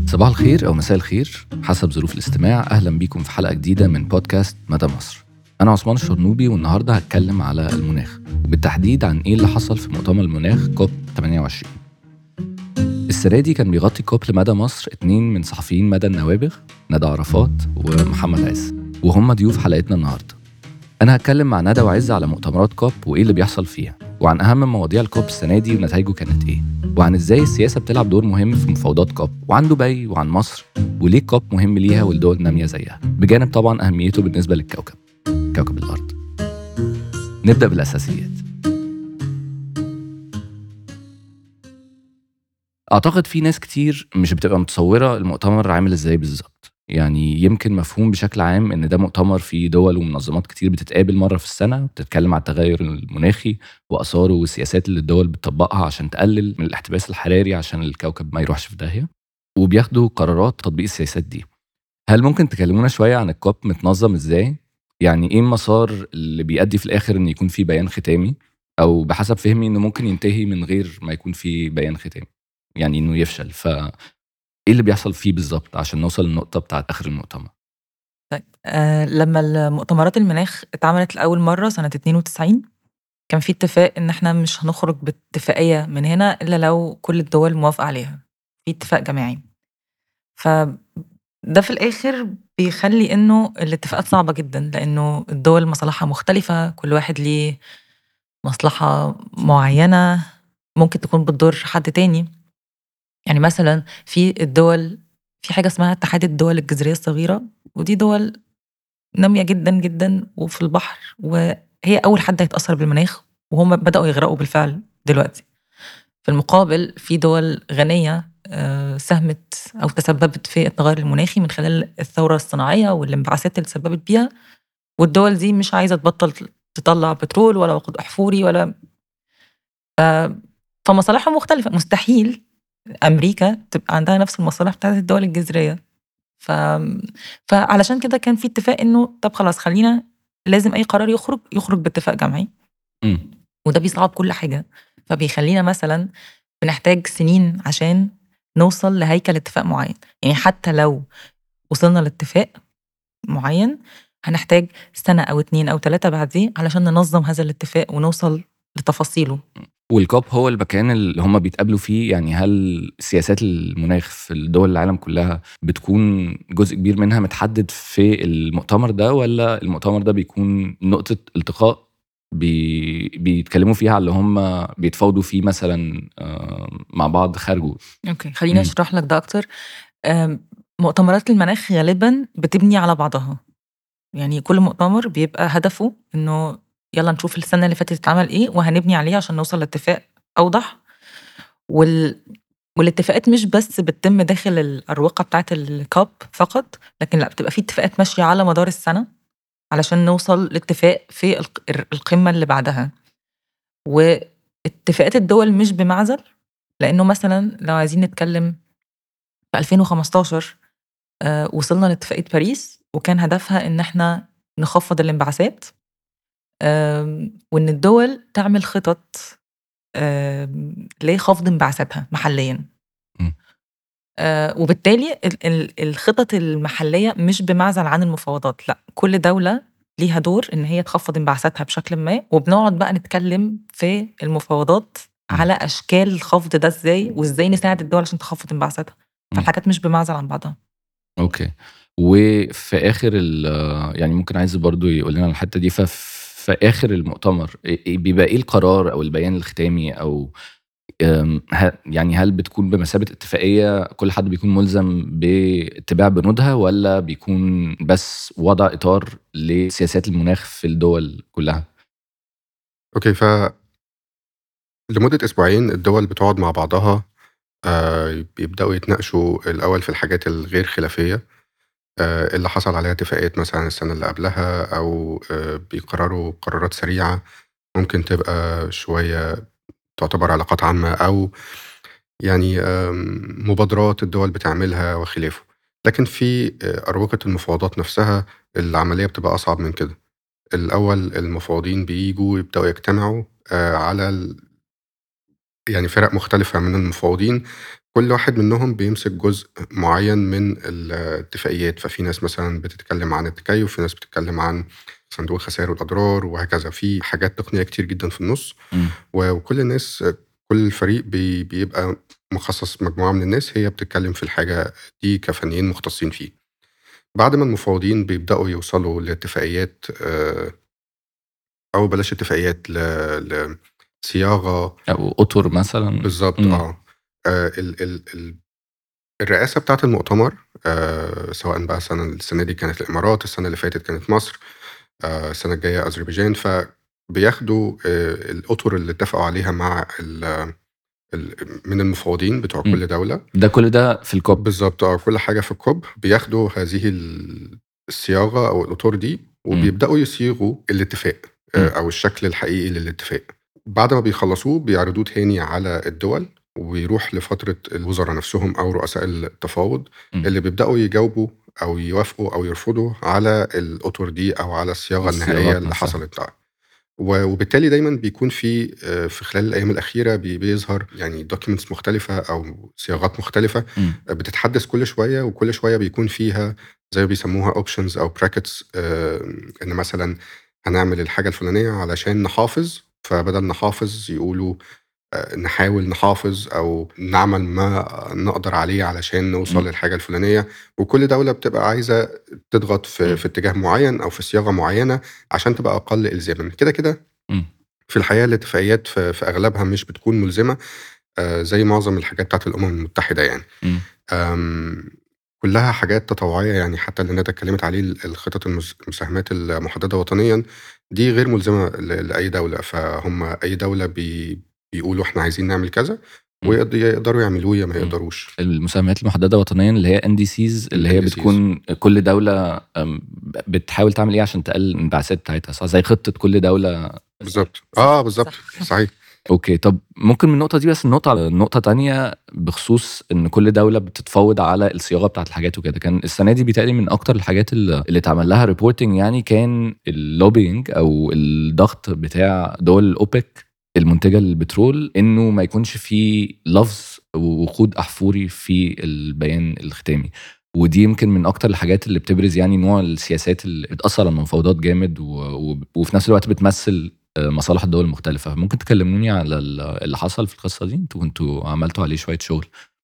صباح الخير أو مساء الخير حسب ظروف الاستماع أهلا بيكم في حلقة جديدة من بودكاست مدى مصر أنا عثمان الشرنوبي والنهاردة هتكلم على المناخ بالتحديد عن إيه اللي حصل في مؤتمر المناخ كوب 28 السنة دي كان بيغطي كوب لمدى مصر اتنين من صحفيين مدى النوابغ ندى عرفات ومحمد عز وهم ضيوف حلقتنا النهارده أنا هتكلم مع ندى وعز على مؤتمرات كوب وإيه اللي بيحصل فيها وعن أهم مواضيع الكوب السنة دي ونتائجه كانت إيه وعن إزاي السياسة بتلعب دور مهم في مفاوضات كوب وعن دبي وعن مصر وليه كوب مهم ليها والدول نامية زيها بجانب طبعا أهميته بالنسبة للكوكب كوكب الأرض نبدأ بالأساسيات أعتقد في ناس كتير مش بتبقى متصورة المؤتمر عامل إزاي بالظبط يعني يمكن مفهوم بشكل عام ان ده مؤتمر فيه دول ومنظمات كتير بتتقابل مره في السنه بتتكلم على التغير المناخي واثاره والسياسات اللي الدول بتطبقها عشان تقلل من الاحتباس الحراري عشان الكوكب ما يروحش في داهيه وبياخدوا قرارات تطبيق السياسات دي هل ممكن تكلمونا شويه عن الكوب متنظم ازاي يعني ايه المسار اللي بيؤدي في الاخر ان يكون في بيان ختامي او بحسب فهمي انه ممكن ينتهي من غير ما يكون في بيان ختامي يعني انه يفشل ف ايه اللي بيحصل فيه بالظبط عشان نوصل للنقطه بتاعت اخر المؤتمر طيب آه لما المؤتمرات المناخ اتعملت لاول مره سنه 92 كان في اتفاق ان احنا مش هنخرج باتفاقيه من هنا الا لو كل الدول موافقه عليها في اتفاق جماعي ف ده في الاخر بيخلي انه الاتفاقات صعبه جدا لانه الدول مصالحها مختلفه كل واحد ليه مصلحه معينه ممكن تكون بتضر حد تاني يعني مثلا في الدول في حاجه اسمها اتحاد الدول الجزريه الصغيره ودي دول ناميه جدا جدا وفي البحر وهي اول حد هيتاثر بالمناخ وهم بداوا يغرقوا بالفعل دلوقتي في المقابل في دول غنيه آه، ساهمت او تسببت في التغير المناخي من خلال الثوره الصناعيه والانبعاثات اللي تسببت بيها والدول دي مش عايزه تبطل تطلع بترول ولا وقود احفوري ولا فمصالحهم مختلفه مستحيل امريكا تبقى عندها نفس المصالح بتاعت الدول الجزريه ف... فعلشان كده كان في اتفاق انه طب خلاص خلينا لازم اي قرار يخرج يخرج باتفاق جمعي م. وده بيصعب كل حاجه فبيخلينا مثلا بنحتاج سنين عشان نوصل لهيكل اتفاق معين يعني حتى لو وصلنا لاتفاق معين هنحتاج سنة أو اتنين أو تلاتة بعديه علشان ننظم هذا الاتفاق ونوصل لتفاصيله والكوب هو المكان اللي هم بيتقابلوا فيه يعني هل سياسات المناخ في الدول العالم كلها بتكون جزء كبير منها متحدد في المؤتمر ده ولا المؤتمر ده بيكون نقطة التقاء بي بيتكلموا فيها على اللي هم بيتفاوضوا فيه مثلا مع بعض خارجه اوكي خليني اشرح لك ده اكتر مؤتمرات المناخ غالبا بتبني على بعضها يعني كل مؤتمر بيبقى هدفه انه يلا نشوف السنة اللي فاتت اتعمل إيه وهنبني عليه عشان نوصل لاتفاق أوضح وال... والاتفاقات مش بس بتتم داخل الأروقة بتاعة الكاب فقط لكن لا بتبقى في اتفاقات ماشية على مدار السنة علشان نوصل لاتفاق في القمة اللي بعدها واتفاقات الدول مش بمعزل لأنه مثلا لو عايزين نتكلم في 2015 آه وصلنا لاتفاقية باريس وكان هدفها إن احنا نخفض الانبعاثات وإن الدول تعمل خطط لخفض انبعاثاتها محليا وبالتالي الخطط المحلية مش بمعزل عن المفاوضات لا كل دولة ليها دور إن هي تخفض انبعاثاتها بشكل ما وبنقعد بقى نتكلم في المفاوضات على أشكال الخفض ده إزاي وإزاي نساعد الدول عشان تخفض انبعاثاتها فالحاجات مش بمعزل عن بعضها اوكي وفي اخر يعني ممكن عايز برضو يقول لنا الحته دي ففي في اخر المؤتمر بيبقى ايه القرار او البيان الختامي او يعني هل بتكون بمثابه اتفاقيه كل حد بيكون ملزم باتباع بنودها ولا بيكون بس وضع اطار لسياسات المناخ في الدول كلها؟ اوكي ف لمدة أسبوعين الدول بتقعد مع بعضها آه بيبدأوا يتناقشوا الأول في الحاجات الغير خلافية آه، اللي حصل عليها اتفاقات مثلًا السنة اللي قبلها أو آه، بيقرروا قرارات سريعة ممكن تبقى شوية تعتبر علاقات عامة أو يعني مبادرات الدول بتعملها وخلافه. لكن في آه، أروقة المفاوضات نفسها العملية بتبقى أصعب من كده. الأول المفاوضين بييجوا يبدأوا يجتمعوا على ال يعني فرق مختلفة من المفاوضين، كل واحد منهم بيمسك جزء معين من الاتفاقيات ففي ناس مثلا بتتكلم عن التكيف في ناس بتتكلم عن صندوق الخسائر والاضرار وهكذا في حاجات تقنيه كتير جدا في النص مم. وكل الناس كل فريق بي بيبقى مخصص مجموعه من الناس هي بتتكلم في الحاجه دي كفنيين مختصين فيه بعد ما المفوضين بيبداوا يوصلوا لاتفاقيات آه، او بلاش اتفاقيات ل- لصياغه او اطر مثلا بالظبط مم. اه آه، ال ال ال الرئاسه بتاعه المؤتمر آه، سواء بقى السنه السنه دي كانت الامارات السنه اللي فاتت كانت مصر آه، السنه الجايه اذربيجان فبياخدوا آه، الاطر اللي اتفقوا عليها مع ال ال من المفوضين بتوع مم. كل دوله ده كل ده في الكوب بالظبط اه كل حاجه في الكوب بياخدوا هذه ال- الصياغه او الاطر دي وبيبداوا يصيغوا الاتفاق آه، مم. او الشكل الحقيقي للاتفاق بعد ما بيخلصوه بيعرضوه تاني على الدول وبيروح لفتره الوزراء نفسهم او رؤساء التفاوض مم. اللي بيبداوا يجاوبوا او يوافقوا او يرفضوا على الاطر دي او على الصياغه الصياغات النهائيه اللي نفسها. حصلت آه. و- وبالتالي دايما بيكون في آه، في خلال الايام الاخيره بي- بيظهر يعني دوكيومنتس مختلفه او صياغات مختلفه مم. بتتحدث كل شويه وكل شويه بيكون فيها زي ما بيسموها اوبشنز او براكتس ان مثلا هنعمل الحاجه الفلانيه علشان نحافظ فبدل نحافظ يقولوا آه، نحاول نحافظ او نعمل ما نقدر عليه علشان نوصل مم. للحاجه الفلانيه وكل دوله بتبقى عايزه تضغط مم. في, في اتجاه معين او في صياغه معينه عشان تبقى اقل الزاما كده كده مم. في الحقيقه الاتفاقيات في, في اغلبها مش بتكون ملزمه آه، زي معظم الحاجات بتاعت الامم المتحده يعني مم. أم، كلها حاجات تطوعيه يعني حتى اللي ندى اتكلمت عليه الخطط المس- المساهمات المحدده وطنيا دي غير ملزمه ل- لاي دوله فهم اي دوله بي بيقولوا احنا عايزين نعمل كذا مم. ويقدروا يعملوه يا ما مم. يقدروش المساهمات المحدده وطنيا اللي هي ان دي سيز اللي هي NDCs. بتكون كل دوله أم، بتحاول تعمل ايه عشان تقلل الانبعاثات بتاعتها صح زي خطه كل دوله بالظبط اه بالظبط صح. صحيح اوكي طب ممكن من النقطه دي بس النقطه على نقطه تانية بخصوص ان كل دوله بتتفاوض على الصياغه بتاعت الحاجات وكده كان السنه دي بيتهيألي من اكتر الحاجات اللي اللي اتعمل لها ريبورتنج يعني كان اللوبينج او الضغط بتاع دول الاوبك المنتجه للبترول انه ما يكونش في لفظ ووقود احفوري في البيان الختامي ودي يمكن من اكتر الحاجات اللي بتبرز يعني نوع السياسات اللي بتاثر على المفاوضات جامد و... و... وفي نفس الوقت بتمثل آه، مصالح الدول المختلفه ممكن تكلموني على ال- اللي حصل في القصه دي انتوا كنتوا عملتوا عليه شويه شغل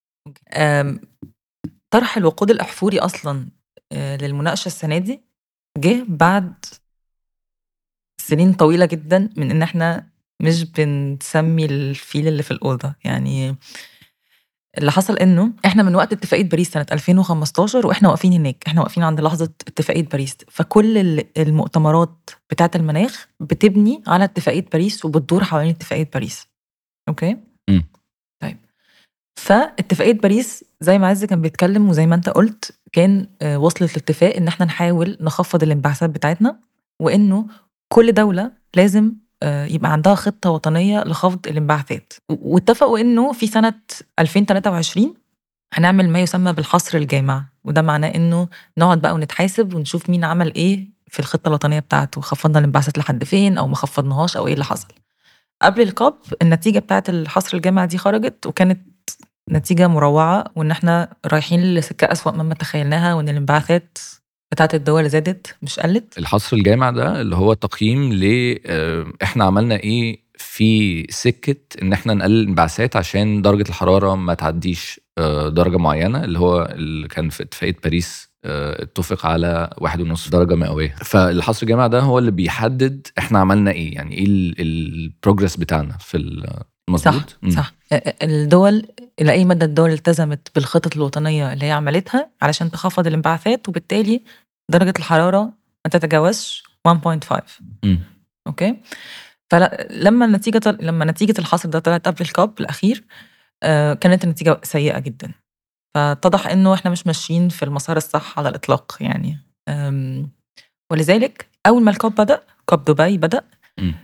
أم، طرح الوقود الأحفوري أصلا آه، للمناقشة السنة دي جه بعد سنين طويلة جدا من إن إحنا مش بنسمي الفيل اللي في الأوضة يعني اللي حصل إنه إحنا من وقت اتفاقية باريس سنة 2015 وإحنا واقفين هناك إحنا واقفين عند لحظة اتفاقية باريس فكل ال- المؤتمرات بتاعة المناخ بتبني على اتفاقية باريس وبتدور حوالين اتفاقية باريس أوكي؟ مم. طيب فاتفاقيه باريس زي ما عز كان بيتكلم وزي ما انت قلت كان آه، وصلت لاتفاق ان احنا نحاول نخفض الانبعاثات بتاعتنا وانه كل دوله لازم آه، يبقى عندها خطه وطنيه لخفض الانبعاثات و- واتفقوا انه في سنه 2023 هنعمل ما يسمى بالحصر الجامع وده معناه انه نقعد بقى ونتحاسب ونشوف مين عمل ايه في الخطه الوطنيه بتاعته خفضنا الانبعاثات لحد فين او ما خفضناهاش او ايه اللي حصل قبل الكوب النتيجه بتاعت الحصر الجامع دي خرجت وكانت نتيجة مروعة وإن إحنا رايحين لسكة أسوأ مما تخيلناها وإن الانبعاثات بتاعت الدول زادت مش قلت الحصر الجامع ده اللي هو تقييم ل آه، احنا عملنا ايه في سكه ان احنا نقلل الانبعاثات عشان درجه الحراره ما تعديش آه، درجه معينه اللي هو اللي كان في اتفاقيه باريس آه، اتفق على واحد ونص درجه مئويه فالحصر الجامع ده هو اللي بيحدد احنا عملنا ايه يعني ايه البروجرس بتاعنا في ال- صح مظبوط مم. صح الدول إلى أي مدى الدول التزمت بالخطط الوطنية اللي هي عملتها علشان تخفض الانبعاثات وبالتالي درجة الحرارة ما تتجاوزش 1.5 مم. اوكي فلما النتيجه طل... لما نتيجه الحصر ده طلعت قبل الكاب الاخير آه كانت النتيجه سيئه جدا فاتضح انه احنا مش ماشيين في المسار الصح على الاطلاق يعني آم، ولذلك اول ما الكاب بدا كاب دبي بدا مم.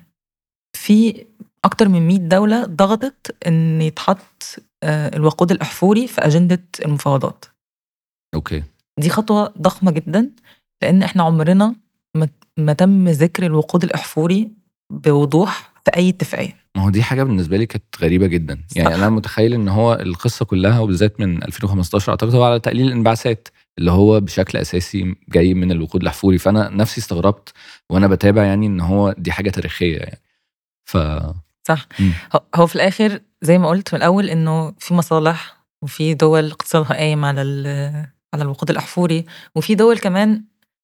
في اكتر من 100 دوله ضغطت ان يتحط آه الوقود الاحفوري في اجنده المفاوضات اوكي دي خطوة ضخمة جدا لأن إحنا عمرنا ما- ما تم ذكر الوقود الأحفوري بوضوح في اي اتفاقيه ما هو دي حاجه بالنسبه لي كانت غريبه جدا يعني صح. انا متخيل ان هو القصه كلها وبالذات من 2015 اعتقد هو على تقليل الانبعاثات اللي هو بشكل اساسي جاي من الوقود الاحفوري فانا نفسي استغربت وانا بتابع يعني ان هو دي حاجه تاريخيه يعني ف صح مم. هو- هو في الاخر زي ما قلت من الاول انه في مصالح وفي دول اقتصادها قايم على ال- على الوقود الاحفوري وفي دول كمان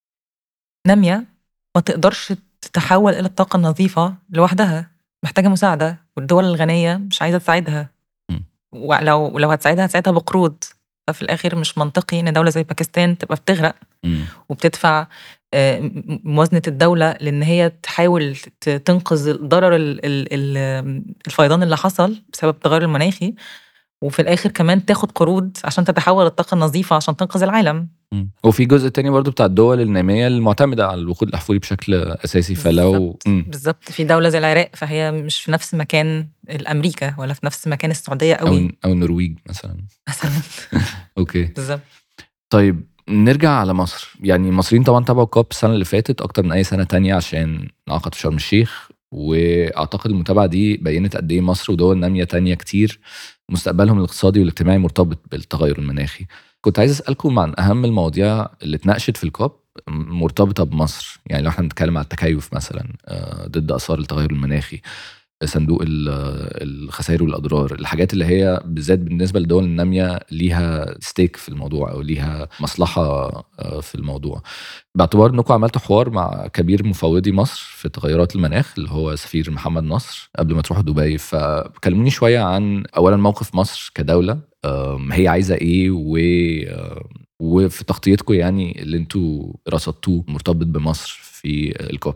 ناميه ما تقدرش تتحول الى الطاقه النظيفه لوحدها محتاجه مساعده والدول الغنيه مش عايزه تساعدها مم. ولو لو هتساعدها هتساعدها بقروض ففي الاخر مش منطقي ان دوله زي باكستان تبقى بتغرق مم. وبتدفع آه، م- موازنة الدولة لأن هي تحاول ت- تنقذ الضرر ال- ال- ال- الفيضان اللي حصل بسبب التغير المناخي وفي الآخر كمان تاخد قروض عشان تتحول الطاقة النظيفة عشان تنقذ العالم مم. وفي جزء تاني برضو بتاع الدول الناميه المعتمده على الوقود الاحفوري بشكل اساسي فلو بالظبط. مم. بالظبط في دولة زي العراق فهي مش في نفس مكان الأمريكا ولا في نفس مكان السعودية او قوي او النرويج مثلا مثلا اوكي بالظبط طيب نرجع على مصر يعني المصريين طبعا تابعوا كوب السنه اللي فاتت اكتر من اي سنه تانية عشان انعقد في شرم الشيخ واعتقد المتابعه دي بينت قد ايه مصر ودول ناميه تانية كتير مستقبلهم الاقتصادي والاجتماعي مرتبط بالتغير المناخي كنت عايز اسالكم عن اهم المواضيع اللي اتناقشت في الكوب مرتبطه بمصر يعني لو احنا بنتكلم على التكيف مثلا آه، ضد اثار التغير المناخي صندوق ال- الخسائر والاضرار الحاجات اللي هي بالذات بالنسبه للدول الناميه ليها ستيك في الموضوع او ليها مصلحه آه، في الموضوع باعتبار انكم عملتوا حوار مع كبير مفوضي مصر في تغيرات المناخ اللي هو سفير محمد نصر قبل ما تروحوا دبي فكلموني شويه عن اولا موقف مصر كدوله آم، هي عايزه ايه و آم، وفي تغطيتكم يعني اللي انتوا رصدتوه مرتبط بمصر في الكوب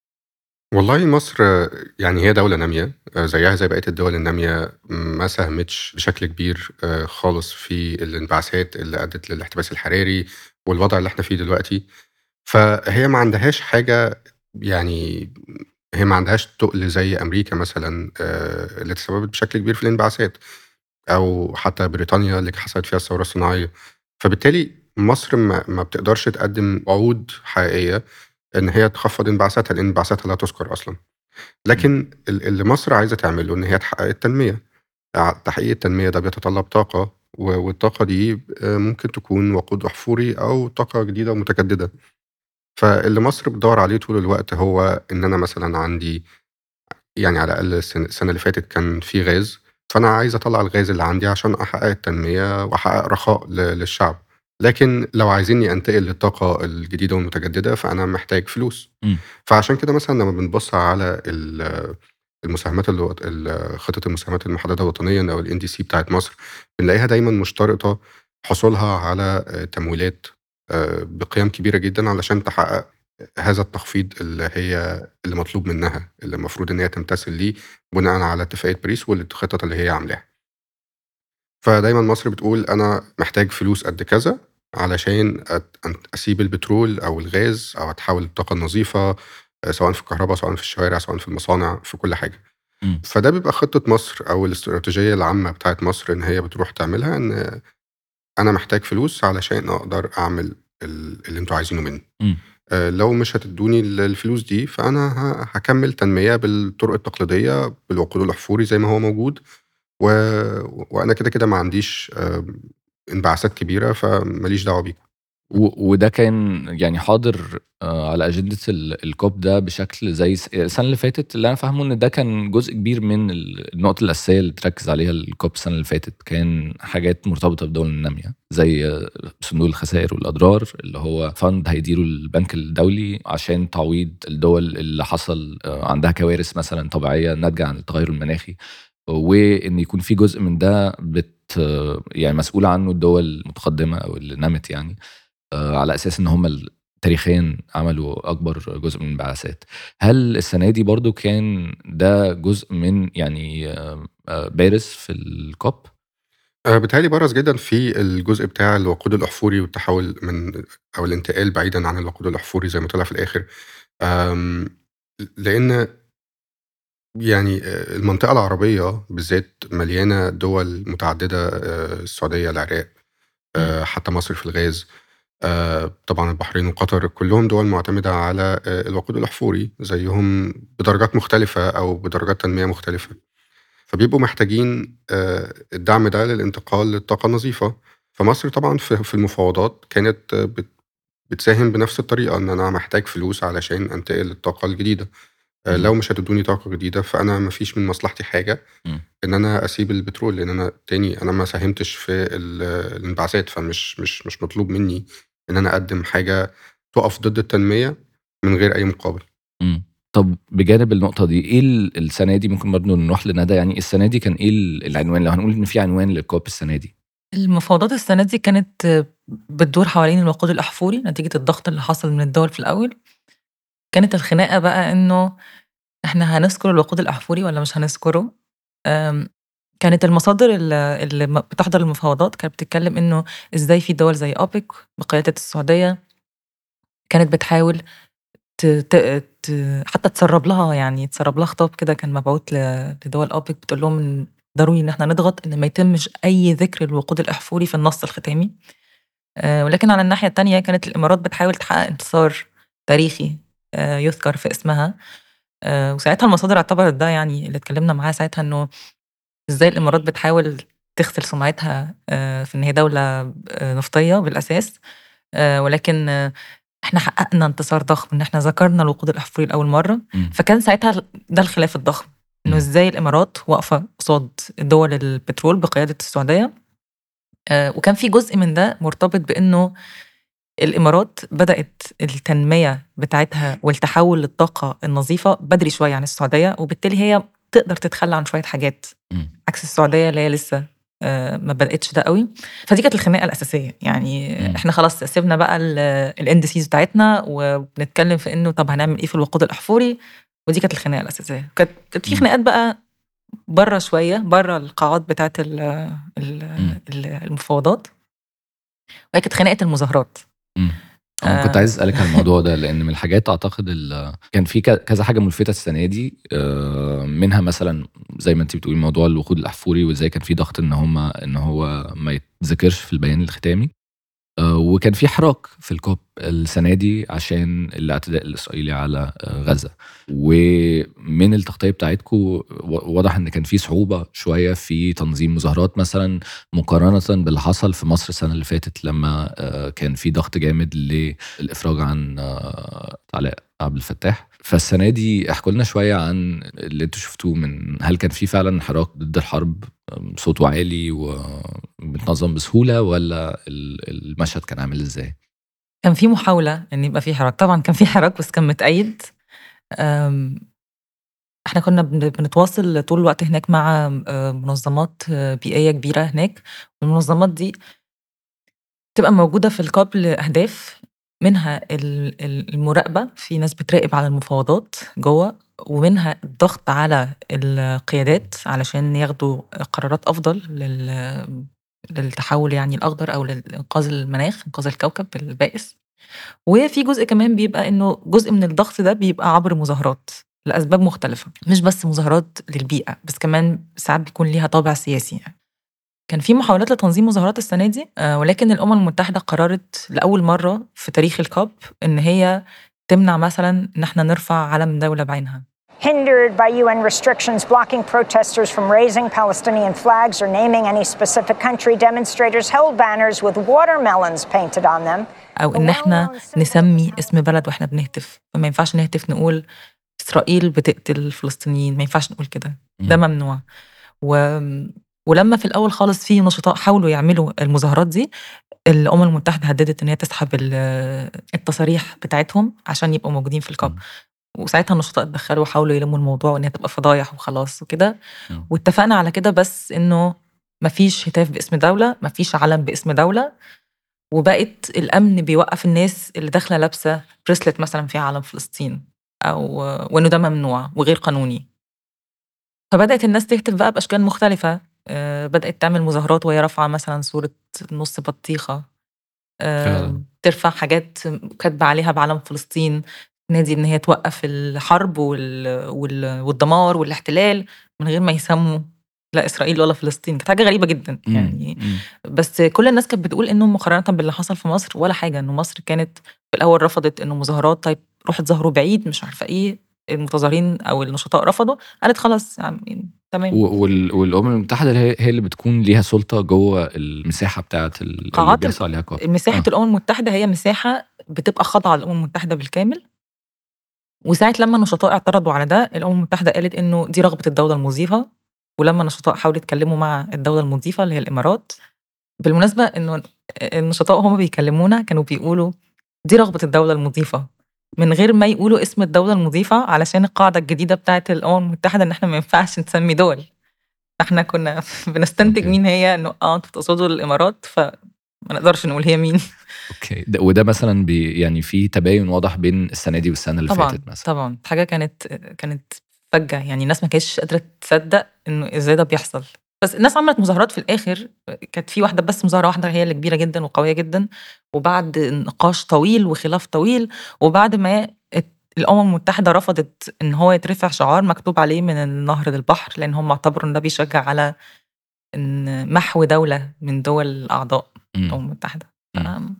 والله مصر آه، يعني هي دولة نامية آه، زيها زي بقية الدول النامية ما ساهمتش بشكل كبير آه، خالص في الانبعاثات اللي أدت للاحتباس الحراري والوضع اللي احنا فيه دلوقتي فهي ما عندهاش حاجة يعني هي ما عندهاش تقل زي أمريكا مثلا آه، اللي تسببت بشكل كبير في الانبعاثات أو حتى بريطانيا اللي حصلت فيها الثورة الصناعية فبالتالي مصر ما, ما بتقدرش تقدم وعود حقيقية ان هي تخفض انبعاثاتها لان انبعاثاتها لا تذكر اصلا لكن ال- اللي مصر عايزه تعمله ان هي تحقق التنميه ع- تحقيق التنميه ده بيتطلب طاقه و- والطاقه دي آه، ممكن تكون وقود احفوري او طاقه جديده ومتجدده فاللي مصر بتدور عليه طول الوقت هو ان انا مثلا عندي يعني على الاقل السنه السنة اللي فاتت كان في غاز فانا عايز اطلع الغاز اللي عندي عشان احقق التنميه واحقق رخاء ل- للشعب لكن لو عايزيني انتقل للطاقه الجديده والمتجدده فانا محتاج فلوس مم. فعشان كده مثلا لما بنبص على ال- المساهمات الوط... ال- خطه المساهمات المحدده وطنيا او الان دي سي بتاعت مصر بنلاقيها دايما مشترطه حصولها على آه، تمويلات آه، بقيم كبيره جدا علشان تحقق هذا التخفيض اللي هي اللي مطلوب منها اللي المفروض ان هي تمتثل ليه بناء على اتفاقيه باريس والخطط اللي هي عاملاها فدايما مصر بتقول انا محتاج فلوس قد كذا علشان أت- أن- اسيب البترول او الغاز او اتحول للطاقه النظيفه آه، سواء في الكهرباء سواء في الشوارع سواء في المصانع في كل حاجه مم. فده بيبقى خطه مصر او الاستراتيجيه العامه بتاعت مصر ان هي بتروح تعملها ان انا محتاج فلوس علشان اقدر اعمل ال- اللي انتوا عايزينه مني مم. آه، لو مش هتدوني ال- الفلوس دي فانا ه- هكمل تنميه بالطرق التقليديه بالوقود الاحفوري زي ما هو موجود و... وانا كده كده ما عنديش آه، انبعاثات كبيره فماليش دعوه بيكم و- وده كان يعني حاضر آه، على اجنده ال- الكوب ده بشكل زي س- السنه اللي فاتت اللي انا فاهمه ان ده كان جزء كبير من ال- النقط الاساسيه اللي تركز عليها الكوب السنه اللي فاتت كان حاجات مرتبطه بالدول الناميه زي آه، صندوق الخسائر والاضرار اللي هو فند هيديره البنك الدولي عشان تعويض الدول اللي حصل آه، عندها كوارث مثلا طبيعيه ناتجه عن التغير المناخي وان يكون في جزء من ده بت يعني مسؤول عنه الدول المتقدمه او اللي نمت يعني آه، على اساس ان هم ال- تاريخيا عملوا اكبر جزء من الانبعاثات هل السنه دي برضو كان ده جزء من يعني آه، آه، بارز في الكوب آه، بيتهيألي برز جدا في الجزء بتاع الوقود الأحفوري والتحول من أو الانتقال بعيدا عن الوقود الأحفوري زي ما طلع في الآخر آم، لأن يعني آه، المنطقة العربية بالذات مليانة دول متعددة آه، السعودية العراق آه، حتى مصر في الغاز آه، طبعا البحرين وقطر كلهم دول معتمدة على آه، الوقود الأحفوري زيهم بدرجات مختلفة أو بدرجات تنمية مختلفة فبيبقوا محتاجين آه، الدعم ده للانتقال للطاقة النظيفة فمصر طبعا في المفاوضات كانت بتساهم بنفس الطريقة إن أنا محتاج فلوس علشان أنتقل للطاقة الجديدة لو مش هتدوني طاقة جديدة فأنا مفيش من مصلحتي حاجة إن أنا أسيب البترول لأن أنا تاني أنا ما ساهمتش في الانبعاثات فمش مش مش مطلوب مني إن أنا أقدم حاجة تقف ضد التنمية من غير أي مقابل. إمم. طب بجانب النقطة دي، إيه السنة دي ممكن برضه نروح لندى يعني السنة دي كان إيه العنوان لو هنقول إن في عنوان للكوب السنة دي؟ المفاوضات السنة دي كانت بتدور حوالين الوقود الأحفوري نتيجة الضغط اللي حصل من الدول في الأول. كانت الخناقة بقى إنه إحنا هنذكر الوقود الأحفوري ولا مش هنذكره؟ كانت المصادر اللي بتحضر المفاوضات كانت بتتكلم إنه إزاي في دول زي أوبك بقيادة السعودية كانت بتحاول ت... ت... ت... حتى تسرب لها يعني تسرب لها خطاب كده كان مبعوث لدول أوبك بتقول لهم إن ضروري إن إحنا نضغط إن ما يتمش أي ذكر الوقود الأحفوري في النص الختامي آه، ولكن على الناحية التانية كانت الإمارات بتحاول تحقق انتصار تاريخي آه، يذكر في اسمها آه، وساعتها المصادر اعتبرت ده يعني اللي اتكلمنا معاه ساعتها إنه إزاي الإمارات بتحاول تغسل سمعتها في إن هي دولة نفطية بالأساس ولكن احنا حققنا انتصار ضخم ان احنا ذكرنا الوقود الاحفوري لاول مره م. فكان ساعتها ده الخلاف الضخم انه ازاي الامارات واقفه قصاد دول البترول بقياده السعوديه آه وكان في جزء من ده مرتبط بانه الامارات بدات التنميه بتاعتها والتحول للطاقه النظيفه بدري شويه عن السعوديه وبالتالي هي تقدر تتخلى عن شويه حاجات م. عكس السعوديه اللي هي لسه آه، ما بداتش ده قوي فدي كانت الخناقه الاساسيه يعني م. احنا خلاص سيبنا بقى الاندسيز بتاعتنا وبنتكلم في انه طب هنعمل ايه في الوقود الاحفوري ودي كانت الخناقه الاساسيه كانت في خناقات بقى بره شويه بره القاعات بتاعت المفاوضات وهي كانت خناقه المظاهرات أنا كنت عايز اسالك عن الموضوع ده لان من الحاجات اعتقد كان في كذا حاجه ملفته السنه دي آه، منها مثلا زي ما انت بتقولي موضوع الوقود الاحفوري وازاي كان في ضغط ان هم ان هو ما يتذكرش في البيان الختامي آه، وكان في حراك في الكوب السنه دي عشان الاعتداء الاسرائيلي على آه، غزه ومن التغطيه بتاعتكم واضح ان كان في صعوبه شويه في تنظيم مظاهرات مثلا مقارنه باللي حصل في مصر السنه اللي فاتت لما آه، كان في ضغط جامد للافراج عن علاء عبد الفتاح فالسنه دي احكوا لنا شويه عن اللي انتوا شفتوه من هل كان في فعلا حراك ضد الحرب صوته عالي وبتنظم بسهوله ولا المشهد كان عامل ازاي؟ كان في محاولة إن يبقى في حراك، طبعًا كان في حراك بس كان متأيد. إحنا كنا بنتواصل طول الوقت هناك مع منظمات بيئية كبيرة هناك، والمنظمات دي بتبقى موجودة في القاب لأهداف منها المراقبة، في ناس بتراقب على المفاوضات جوّه، ومنها الضغط على القيادات علشان ياخدوا قرارات أفضل لل للتحول يعني الأخضر أو لإنقاذ المناخ، إنقاذ الكوكب البائس. وفي جزء كمان بيبقى إنه جزء من الضغط ده بيبقى عبر مظاهرات لأسباب مختلفة، مش بس مظاهرات للبيئة، بس كمان ساعات بيكون ليها طابع سياسي يعني. كان في محاولات لتنظيم مظاهرات السنة دي آه، ولكن الأمم المتحدة قررت لأول مرة في تاريخ الكوب إن هي تمنع مثلًا إن إحنا نرفع علم دولة بعينها. hindered by UN restrictions blocking protesters from raising Palestinian flags or naming any specific country, demonstrators held banners with watermelons painted on them. أو إن إحنا نسمي اسم بلد وإحنا بنهتف، فما ينفعش نهتف نقول إسرائيل بتقتل الفلسطينيين، ما ينفعش نقول كده، ده ممنوع. و... ولما في الأول خالص في نشطاء حاولوا يعملوا المظاهرات دي الأمم المتحدة هددت إن هي تسحب التصاريح بتاعتهم عشان يبقوا موجودين في الكاب وساعتها النشطاء اتدخلوا وحاولوا يلموا الموضوع وان هي تبقى فضايح وخلاص وكده واتفقنا على كده بس انه مفيش هتاف باسم دوله مفيش علم باسم دوله وبقت الامن بيوقف الناس اللي داخله لابسه بريسلت مثلا فيها علم فلسطين او وانه ده ممنوع وغير قانوني فبدات الناس تهتف بقى باشكال مختلفه آه، بدات تعمل مظاهرات وهي رافعه مثلا صوره نص بطيخه آه، ترفع حاجات كاتبه عليها بعلم فلسطين نادي ان هي توقف الحرب وال... وال... والدمار والاحتلال من غير ما يسموا لا اسرائيل ولا فلسطين كانت حاجه غريبه جدا مم. يعني مم. بس كل الناس كانت بتقول انه مقارنه باللي حصل في مصر ولا حاجه انه مصر كانت في الاول رفضت انه مظاهرات طيب روحوا تظاهروا بعيد مش عارفه ايه المتظاهرين او النشطاء رفضوا قالت خلاص يعني تمام و- وال- والامم المتحده هي هي اللي بتكون ليها سلطه جوه المساحه بتاعه ال- اللي قاعات بيحصل عليها كوب مساحه آه. الامم المتحده هي مساحه بتبقى خاضعه للامم المتحده بالكامل وساعه لما النشطاء اعترضوا على ده الامم المتحده قالت انه دي رغبه الدوله المضيفه ولما النشطاء حاولوا يتكلموا مع الدوله المضيفه اللي هي الامارات بالمناسبه انه النشطاء هم بيكلمونا كانوا بيقولوا دي رغبه الدوله المضيفه من غير ما يقولوا اسم الدوله المضيفه علشان القاعده الجديده بتاعه الامم المتحده ان احنا ما ينفعش نسمي دول احنا كنا بنستنتج أوكي. مين هي انه اه انتوا تقصدوا الامارات فما نقدرش نقول هي مين اوكي ده وده مثلا بي يعني في تباين واضح بين السنه دي والسنه اللي طبعا فاتت مثلا طبعا حاجه كانت كانت فجه يعني الناس ما كانتش قادره تصدق انه ازاي ده بيحصل بس الناس عملت مظاهرات في الاخر كانت في واحده بس مظاهره واحده هي اللي كبيره جدا وقويه جدا وبعد نقاش طويل وخلاف طويل وبعد ما ات- الامم المتحده رفضت ان هو يترفع شعار مكتوب عليه من النهر للبحر لان هم اعتبروا ان ده بيشجع على ان محو دوله من دول الاعضاء مم. الامم المتحده مم. ف-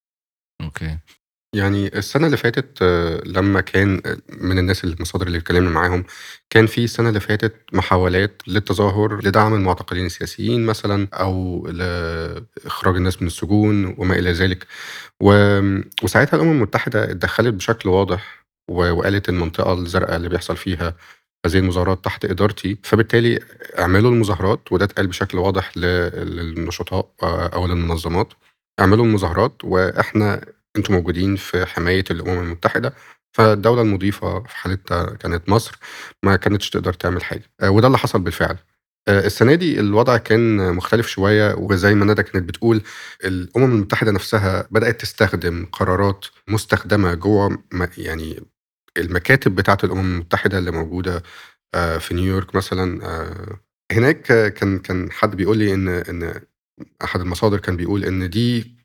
اوكي يعني السنة اللي فاتت آه، لما كان من الناس المصادر اللي اتكلمنا معاهم كان في السنة اللي فاتت محاولات للتظاهر لدعم المعتقلين السياسيين مثلا أو لإخراج الناس من السجون وما إلى ذلك و- وساعتها الأمم المتحدة اتدخلت بشكل واضح و- وقالت المنطقة الزرقاء اللي بيحصل فيها هذه المظاهرات تحت إدارتي فبالتالي اعملوا المظاهرات وده اتقال بشكل واضح ل- للنشطاء آه، أو للمنظمات اعملوا المظاهرات واحنا انتم موجودين في حمايه الامم المتحده فالدوله المضيفه في حالتها كانت مصر ما كانتش تقدر تعمل حاجه آه، وده اللي حصل بالفعل آه، السنه دي الوضع كان مختلف شويه وزي ما ندى كانت بتقول الامم المتحده نفسها بدات تستخدم قرارات مستخدمه جوه م- يعني المكاتب بتاعه الامم المتحده اللي موجوده آه، في نيويورك مثلا آه، هناك آه، كان كان حد بيقول لي ان ان احد المصادر كان بيقول ان دي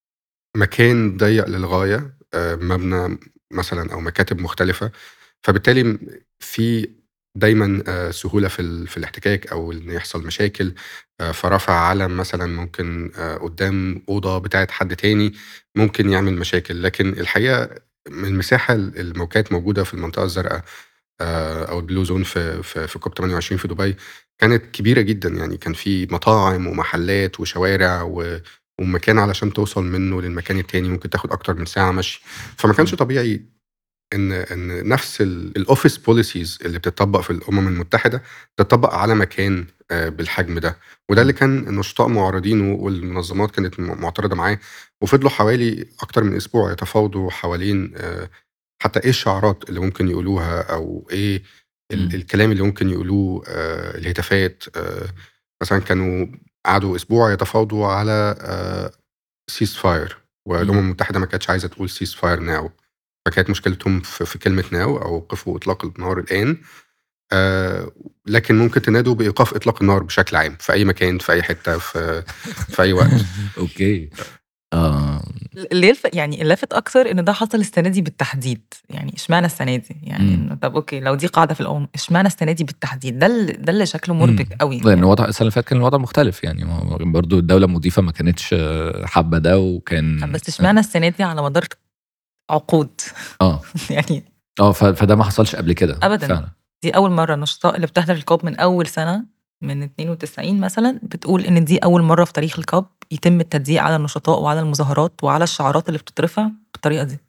مكان ضيق للغايه آه، مبنى مثلا او مكاتب مختلفه فبالتالي م- في دايما آه، سهوله في ال- في الاحتكاك او ان يحصل مشاكل آه، فرفع علم مثلا ممكن آه، قدام اوضه بتاعت حد تاني ممكن يعمل مشاكل لكن الحقيقه من المساحه اللي كانت موجوده في المنطقه الزرقاء آه، او البلو زون في في في كوب 28 في دبي كانت كبيره جدا يعني كان في مطاعم ومحلات وشوارع و ومكان علشان توصل منه للمكان التاني ممكن تاخد اكتر من ساعه مشي فما كانش طبيعي ان ان نفس الاوفيس بوليسيز اللي بتطبق في الامم المتحده تطبق على مكان آه، بالحجم ده وده اللي كان النشطاء معارضينه والمنظمات كانت م- معترضه معاه وفضلوا حوالي اكتر من اسبوع يتفاوضوا حوالين آه، حتى ايه الشعارات اللي ممكن يقولوها او ايه مم. ال- الكلام اللي ممكن يقولوه آه، الهتافات آه، مثلا كانوا قعدوا اسبوع يتفاوضوا على سيز فاير والامم مم. المتحده ما كانتش عايزه تقول سيز فاير ناو فكانت مشكلتهم في, في كلمه ناو او وقفوا اطلاق النار الان آه لكن ممكن تنادوا بايقاف اطلاق النار بشكل عام في اي مكان في اي حته في في اي وقت اوكي اه اللي يلفت يعني اللافت اكتر ان ده حصل السنه دي بالتحديد يعني اشمعنى السنه دي يعني مم. إنه طب اوكي لو دي قاعده في الامم اشمعنى السنه دي بالتحديد ده اللي ده اللي شكله مربك مم. قوي لان الوضع السنه اللي فاتت كان الوضع مختلف يعني ما هو برضو الدوله المضيفه ما كانتش آه، حابه ده وكان بس اشمعنى السنه دي على مدار عقود اه يعني اه ف- فده ما حصلش قبل كده أبداً. فعلا دي اول مره النشطاء اللي بتحضر الكوب من اول سنه من 92 مثلا بتقول ان دي اول مره في تاريخ الكوب يتم التضييق على النشطاء وعلى المظاهرات وعلى الشعارات اللي بتترفع بالطريقه دي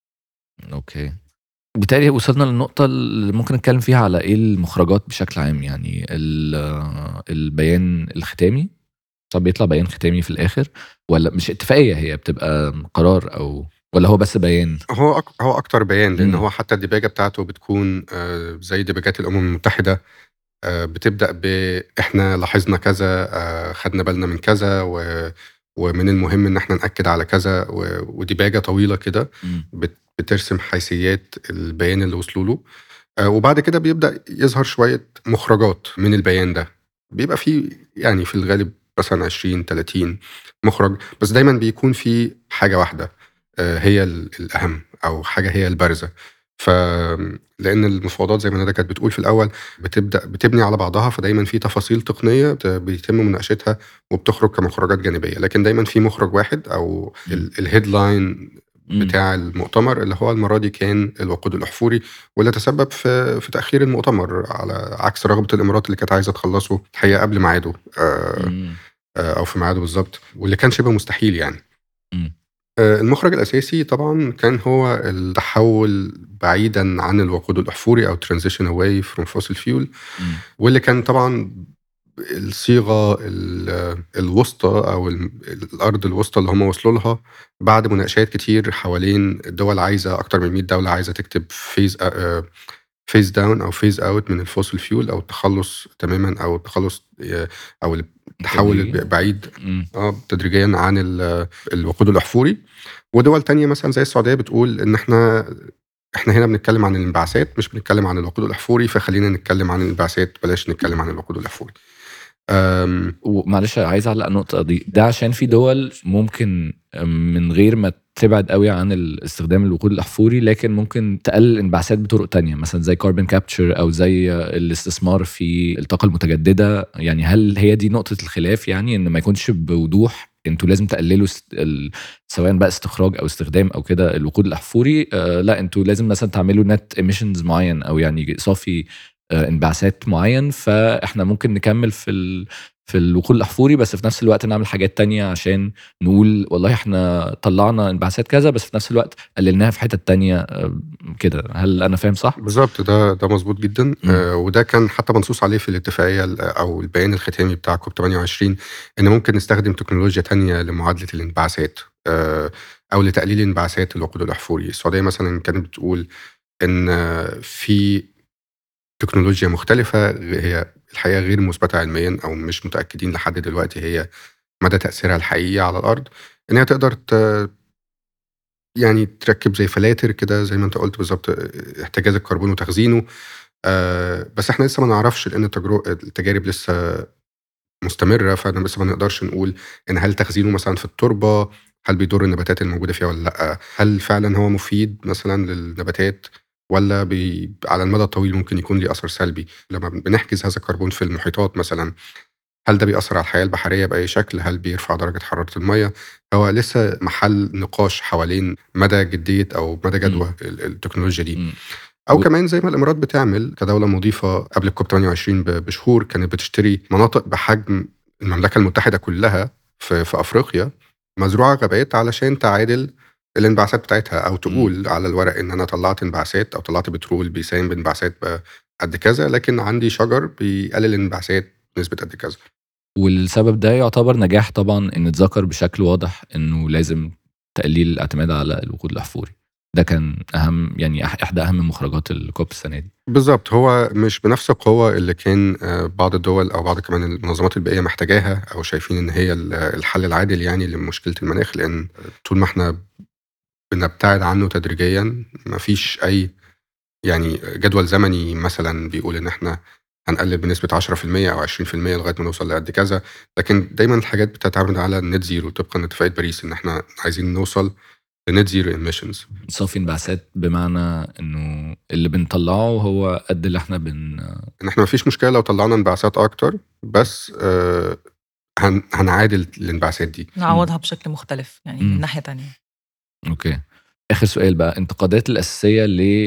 اوكي بالتالي وصلنا للنقطة اللي ممكن نتكلم فيها على ايه المخرجات بشكل عام يعني ال- آه، البيان الختامي طب بيطلع بيان ختامي في الآخر ولا مش اتفاقية هي بتبقى قرار أو ولا هو بس بيان هو أك... هو اكتر بيان لان مم. هو حتى الديباجه بتاعته بتكون آه، زي ديباجات الامم المتحده آه، بتبدا ب احنا لاحظنا كذا آه، خدنا بالنا من كذا و... ومن المهم ان احنا ناكد على كذا و... وديباجه طويله كده مم. بت- بترسم حيثيات البيان اللي وصلوا له آه، وبعد كده بيبدا يظهر شويه مخرجات من البيان ده بيبقى فيه يعني في الغالب مثلا 20 30 مخرج بس دايما بيكون في حاجه واحده آه، هي ال- الاهم او حاجه هي البارزه ف لان المفاوضات زي ما ندى كانت بتقول في الاول بتبدا بتبني على بعضها فدايما في تفاصيل تقنيه ت- بيتم مناقشتها وبتخرج كمخرجات جانبيه لكن دايما في مخرج واحد او الهيدلاين مم. بتاع المؤتمر اللي هو المره دي كان الوقود الاحفوري واللي تسبب في في تاخير المؤتمر على عكس رغبه الامارات اللي كانت عايزه تخلصه الحقيقه قبل ميعاده آه، مم. آه، او في ميعاده بالظبط واللي كان شبه مستحيل يعني مم. آه، المخرج الاساسي طبعا كان هو التحول بعيدا عن الوقود الاحفوري او transition away from fossil fuel مم. واللي كان طبعا الصيغه ال- الوسطى او ال- الارض الوسطى اللي هم وصلوا لها بعد مناقشات كتير حوالين الدول عايزه اكتر من 100 دوله عايزه تكتب فيز فيز داون او فيز اوت من الفوسل فيول او التخلص تماما او التخلص آه، او التحول تدريجي. بعيد مم. اه تدريجيا عن ال- الوقود الاحفوري ودول تانية مثلا زي السعوديه بتقول ان احنا احنا هنا بنتكلم عن الانبعاثات مش بنتكلم عن الوقود الاحفوري فخلينا نتكلم عن الانبعاثات بلاش نتكلم عن الوقود الاحفوري أم، ومعلش عايز اعلق النقطه دي ده عشان في دول ممكن من غير ما تبعد قوي عن استخدام الوقود الاحفوري لكن ممكن تقلل الانبعاثات بطرق تانية مثلا زي كاربون كابتشر او زي الاستثمار في الطاقه المتجدده يعني هل هي دي نقطه الخلاف يعني ان ما يكونش بوضوح انتوا لازم تقللوا است- ال- سواء بقى استخراج او استخدام او كده الوقود الاحفوري آه لا انتوا لازم مثلا تعملوا نت ايميشنز معين او يعني صافي آه انبعاثات معين فاحنا ممكن نكمل في ال في الوقود الاحفوري بس في نفس الوقت نعمل حاجات تانية عشان نقول والله احنا طلعنا انبعاثات كذا بس في نفس الوقت قللناها في حتت تانية آه، كده هل انا فاهم صح؟ بالظبط ده ده مظبوط جدا مم. آه وده كان حتى منصوص عليه في الاتفاقيه ال- او البيان الختامي بتاع كوب 28 ان ممكن نستخدم تكنولوجيا تانية لمعادله الانبعاثات آه او لتقليل انبعاثات الوقود الاحفوري السعوديه مثلا كانت بتقول ان آه، في تكنولوجيا مختلفه هي الحقيقه غير مثبته علميا او مش متاكدين لحد دلوقتي هي مدى تاثيرها الحقيقي على الارض ان هي تقدر ت- يعني تركب زي فلاتر كده زي ما انت قلت بالظبط آه، احتجاز الكربون وتخزينه آه بس احنا لسه ما نعرفش لان التجرو- التجارب لسه مستمره فانا لسه ما نقدرش نقول ان هل تخزينه مثلا في التربه هل بيضر النباتات الموجوده فيها ولا لا هل فعلا هو مفيد مثلا للنباتات ولا بي على المدى الطويل ممكن يكون ليه اثر سلبي لما بنحجز هذا الكربون في المحيطات مثلا هل ده بيأثر على الحياه البحريه باي شكل هل بيرفع درجه حراره الميه هو لسه محل نقاش حوالين مدى جديه او مدى جدوى ال- التكنولوجيا دي مم. او و- كمان زي ما الامارات بتعمل كدوله مضيفه قبل الكوب 28 ب- بشهور كانت بتشتري مناطق بحجم المملكه المتحده كلها في, في افريقيا مزروعه غابات علشان تعادل الانبعاثات بتاعتها او تقول على الورق ان انا طلعت انبعاثات او طلعت بترول بيساهم بانبعاثات ب- قد كذا لكن عندي شجر بيقلل الانبعاثات بنسبه قد كذا والسبب ده يعتبر نجاح طبعا ان اتذكر بشكل واضح انه لازم تقليل الاعتماد على الوقود الاحفوري ده كان اهم يعني أح- احدى اهم مخرجات الكوب السنه دي بالظبط هو مش بنفس القوة اللي كان آه، بعض الدول أو بعض كمان المنظمات البيئية محتاجاها أو شايفين إن هي ال- الحل العادل يعني لمشكلة المناخ لأن طول ما إحنا بنبتعد عنه تدريجيا مفيش أي يعني جدول زمني مثلا بيقول إن إحنا هنقلل بنسبة 10% أو 20% لغاية ما نوصل لقد كذا لكن دايما الحاجات بتعتمد على النت زيرو طبقا لاتفاقية باريس إن إحنا عايزين نوصل لنت زيرو ايميشنز صافي انبعاثات بمعنى انه اللي بنطلعه هو قد اللي احنا بن ان احنا مفيش مشكله لو طلعنا انبعاثات اكتر بس آه هن هنعادل الانبعاثات دي نعوضها بشكل مختلف يعني مم. من ناحيه تانية اوكي اخر سؤال بقى انتقادات الاساسيه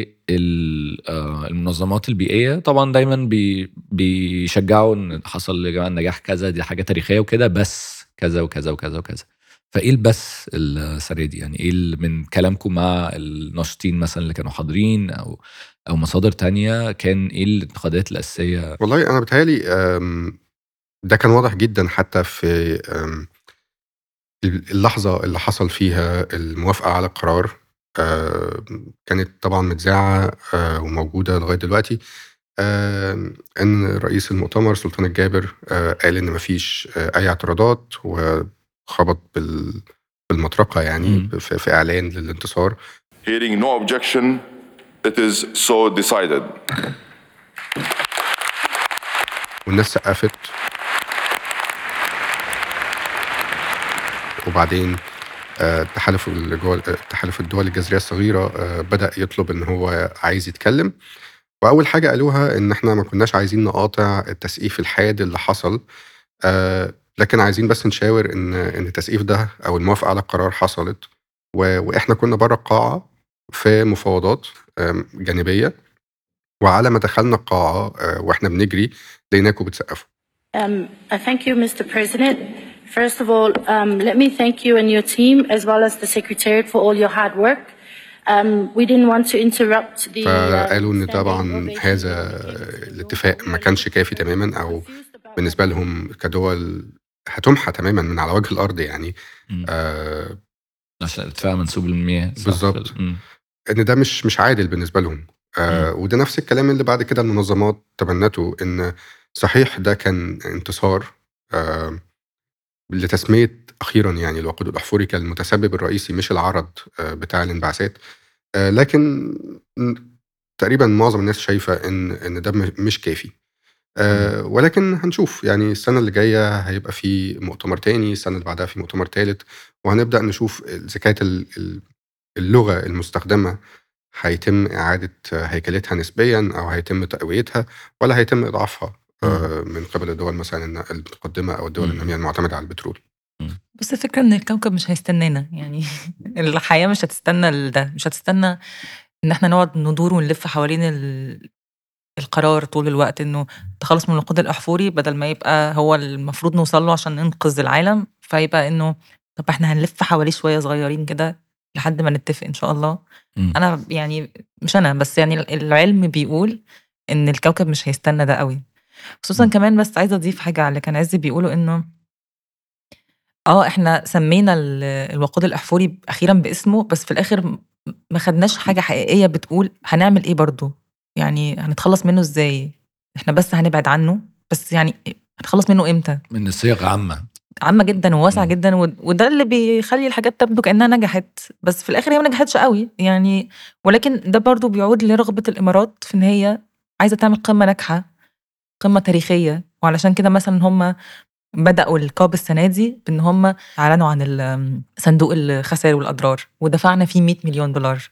للمنظمات البيئيه طبعا دايما بي بيشجعوا ان حصل يا جماعه النجاح كذا دي حاجه تاريخيه وكده بس كذا وكذا وكذا وكذا فايه البس السنه دي يعني ايه ال- من كلامكم مع الناشطين مثلا اللي كانوا حاضرين او او مصادر تانية كان ايه الانتقادات الاساسيه والله انا بتهيألي آم، ده كان واضح جدا حتى في آم، اللحظه اللي حصل فيها الموافقه على القرار آم، كانت طبعا متذاعه آه، وموجوده لغايه دلوقتي آم، ان رئيس المؤتمر سلطان الجابر آه، قال ان مفيش آه، اي اعتراضات وخبط بال بالمطرقه يعني مم. في, في اعلان للانتصار Hearing no objection, it is so decided. والناس سقفت وبعدين آه، التحالف الجوال التحالف الدول الجزريه الصغيره آه، بدا يطلب ان هو عايز يتكلم واول حاجه قالوها ان احنا ما كناش عايزين نقاطع التسقيف الحاد اللي حصل آه، لكن عايزين بس نشاور ان ان التسقيف ده او الموافقه على القرار حصلت و- واحنا كنا بره القاعه في مفاوضات آم، جانبيه وعلى ما دخلنا القاعه آه، واحنا بنجري لقيناكم بتسقفوا Um, I thank you, Mr. President. First of all, um, let me thank you and your team, as well as the Secretariat, for all your hard work. Um, we didn't want to interrupt the. uh, فقالوا ان standing طبعا ovation هذا for the الاتفاق ما كانش كافي تماما او بالنسبه لهم كدول هتمحى تماما من على وجه الارض يعني مم. آه عشان ارتفاع منسوب المياه صح؟ بالظبط. مم. ان ده مش مش عادل بالنسبه لهم آه وده نفس الكلام اللي بعد كده المنظمات تبنته ان صحيح ده كان انتصار آه لتسميه اخيرا يعني الوقود الاحفوري كالمتسبب الرئيسي مش العرض آه بتاع الانبعاثات آه لكن م- تقريبا معظم الناس شايفه ان ان ده م- مش كافي آه ولكن هنشوف يعني السنه اللي جايه هيبقى في مؤتمر تاني السنه اللي بعدها في مؤتمر تالت وهنبدا نشوف اذا كانت ال- ال- اللغه المستخدمه هيتم اعاده هيكلتها نسبيا او هيتم تقويتها ولا هيتم اضعافها آه، من قبل الدول مثلا المتقدمه او الدول مم. الناميه المعتمده على البترول بس الفكرة إن الكوكب مش هيستنانا يعني الحياة مش هتستنى ده مش هتستنى إن إحنا نقعد ندور ونلف حوالين ال... القرار طول الوقت إنه التخلص من الوقود الأحفوري بدل ما يبقى هو المفروض نوصل له عشان ننقذ العالم فيبقى إنه طب إحنا هنلف حواليه شوية صغيرين كده لحد ما نتفق إن شاء الله مم. أنا يعني مش أنا بس يعني العلم بيقول إن الكوكب مش هيستنى ده قوي خصوصا مم. كمان بس عايزة أضيف حاجة على اللي كان عز بيقولوا إنه اه احنا سمينا ال- الوقود الاحفوري اخيرا باسمه بس في الاخر م- ما خدناش حاجه حقيقيه بتقول هنعمل ايه برضو يعني هنتخلص منه ازاي احنا بس هنبعد عنه بس يعني هنتخلص منه امتى من الصيغ عامه عامه جدا وواسعه مم. جدا ود- وده اللي بيخلي الحاجات تبدو كانها نجحت بس في الاخر هي ما نجحتش قوي يعني ولكن ده برضو بيعود لرغبه الامارات في ان هي عايزه تعمل قمه ناجحه قمه تاريخيه وعلشان كده مثلا هم بدأوا الكاب السنة دي بإن هم أعلنوا عن ال- صندوق الخسائر والأضرار ودفعنا فيه 100 مليون دولار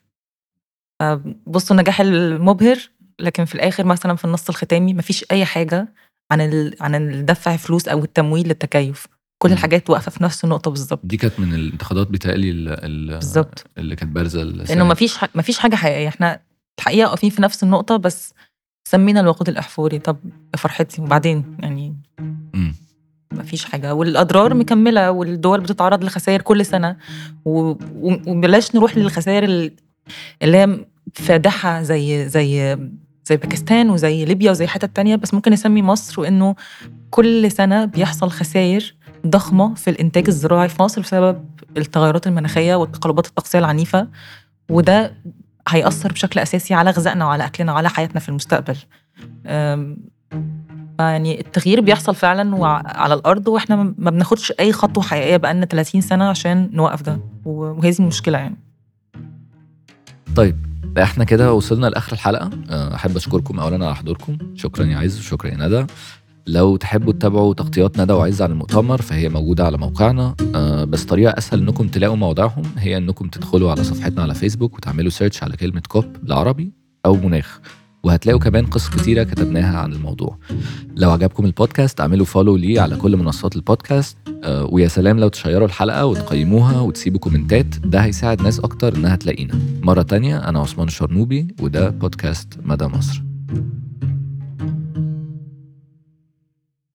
بصوا النجاح المبهر لكن في الآخر مثلا في النص الختامي مفيش أي حاجة عن ال... عن الدفع فلوس أو التمويل للتكيف كل مم. الحاجات واقفة في نفس النقطة بالظبط دي كانت من الانتقادات بتهيألي ال- ال- بالظبط اللي كانت بارزه السنة لأنه دي. مفيش ح... مفيش حاجة حقيقية احنا الحقيقة واقفين في نفس النقطة بس سمينا الوقود الأحفوري طب يا فرحتي وبعدين يعني مم. ما فيش حاجة والأضرار مكملة والدول بتتعرض لخسائر كل سنة و... و- وبلاش نروح للخسائر ال- اللي هي فادحة زي زي زي باكستان وزي ليبيا وزي حتت تانية بس ممكن نسمي مصر وإنه كل سنة بيحصل خسائر ضخمة في الإنتاج الزراعي في مصر بسبب التغيرات المناخية والتقلبات الطقسية العنيفة وده هيأثر بشكل أساسي على غذائنا وعلى أكلنا وعلى حياتنا في المستقبل أم، يعني التغيير بيحصل فعلا وعلى الارض واحنا ما بناخدش اي خطوه حقيقيه بقالنا 30 سنه عشان نوقف ده وهي دي المشكله يعني طيب احنا كده وصلنا لاخر الحلقه أه، احب اشكركم اولا على حضوركم شكرا يا عز وشكرا يا ندى لو تحبوا تتابعوا تغطيات ندى وعز عن المؤتمر فهي موجوده على موقعنا أه، بس طريقه اسهل انكم تلاقوا مواضيعهم هي انكم تدخلوا على صفحتنا على فيسبوك وتعملوا سيرش على كلمه كوب بالعربي او مناخ وهتلاقوا كمان قصص كتيرة كتبناها عن الموضوع لو عجبكم البودكاست اعملوا فولو ليه على كل منصات البودكاست آه، ويا سلام لو تشيروا الحلقة وتقيموها وتسيبوا كومنتات ده هيساعد ناس أكتر إنها تلاقينا مرة تانية أنا عثمان الشرنوبي وده بودكاست مدى مصر